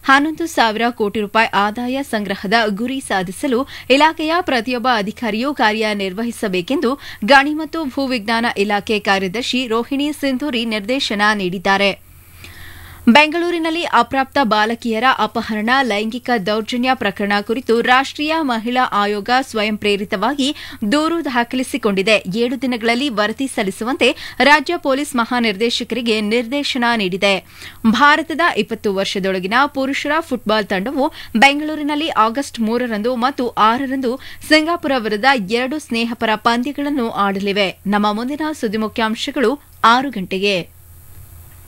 ಹನ್ನೊಂದು ಸಾವಿರ ಕೋಟಿ ರೂಪಾಯಿ ಆದಾಯ ಸಂಗ್ರಹದ ಗುರಿ ಸಾಧಿಸಲು ಇಲಾಖೆಯ ಪ್ರತಿಯೊಬ್ಬ ಅಧಿಕಾರಿಯೂ ಕಾರ್ಯನಿರ್ವಹಿಸಬೇಕೆಂದು ಗಣಿ ಮತ್ತು ಭೂವಿಜ್ಞಾನ ಇಲಾಖೆ ಕಾರ್ಯದರ್ಶಿ ರೋಹಿಣಿ ಸಿಂಧೂರಿ ನಿರ್ದೇಶನ ನೀಡಿದ್ದಾರೆ ಬೆಂಗಳೂರಿನಲ್ಲಿ ಅಪ್ರಾಪ್ತ ಬಾಲಕಿಯರ ಅಪಹರಣ ಲೈಂಗಿಕ ದೌರ್ಜನ್ಯ ಪ್ರಕರಣ ಕುರಿತು ರಾಷ್ಟೀಯ ಮಹಿಳಾ ಆಯೋಗ ಸ್ವಯಂ ಪ್ರೇರಿತವಾಗಿ ದೂರು ದಾಖಲಿಸಿಕೊಂಡಿದೆ ಏಳು ದಿನಗಳಲ್ಲಿ ವರದಿ ಸಲ್ಲಿಸುವಂತೆ ರಾಜ್ಯ ಪೊಲೀಸ್ ಮಹಾನಿರ್ದೇಶಕರಿಗೆ ನಿರ್ದೇಶನ ನೀಡಿದೆ ಭಾರತದ ಇಪ್ಪತ್ತು ವರ್ಷದೊಳಗಿನ ಪುರುಷರ ಫುಟ್ಬಾಲ್ ತಂಡವು ಬೆಂಗಳೂರಿನಲ್ಲಿ ಆಗಸ್ಟ್ ಮೂರರಂದು ಮತ್ತು ಆರರಂದು ಸಿಂಗಾಪುರ ವಿರುದ್ಧ ಎರಡು ಸ್ನೇಹಪರ ಪಂದ್ಯಗಳನ್ನು ಆಡಲಿವೆ ನಮ್ಮ ಮುಂದಿನ ಸುದ್ದಿ ಮುಖ್ಯಾಂಶಗಳು ಆರು ಗಂಟೆಗೆ